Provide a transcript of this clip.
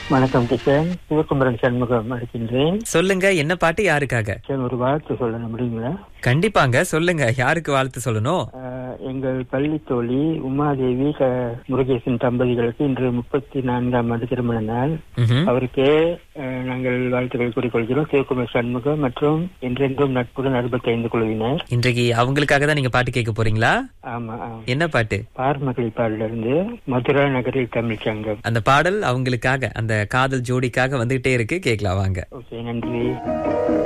வணக்கம் கிஷன் சிவகுமரன் சண்முகம் அடிக்கின்றேன் சொல்லுங்க என்ன பாட்டு யாருக்காக கிஷன் ஒரு வாழ்த்து சொல்ல முடியுங்களா கண்டிப்பாங்க சொல்லுங்க யாருக்கு வாழ்த்து சொல்லணும் ஆஹ், எங்கள் பள்ளி தோழி உமாதேவி க- முருகேசன் தம்பதிகளுக்கு இன்று முப்பத்தி நான்காம் ஆண்டு திருமண நாள் ம்ஹும். அவருக்கு ஆஹ், நாங்கள் வாழ்த்துக்கள் கூறிக்கொள்கிறோம் சிவகுமார் சண்முகம் மற்றும் என்றென்றும் நட்புடன் அறுபத்தைந்து குழுவினர் இன்றைக்கு அவங்களுக்காக தான் நீங்க பாட்டு கேட்க போறீங்களா ஆமா ஆமா என்ன பாட்டு பார்மகளி பாடலிருந்து மதுரா நகரில் தமிழ் சங்கம் அந்த பாடல் அவங்களுக்காக அந்த காதல் ஜோடிக்காக வந்துகிட்டே இருக்கு கேட்கலாம் வாங்க ஓகே நன்றி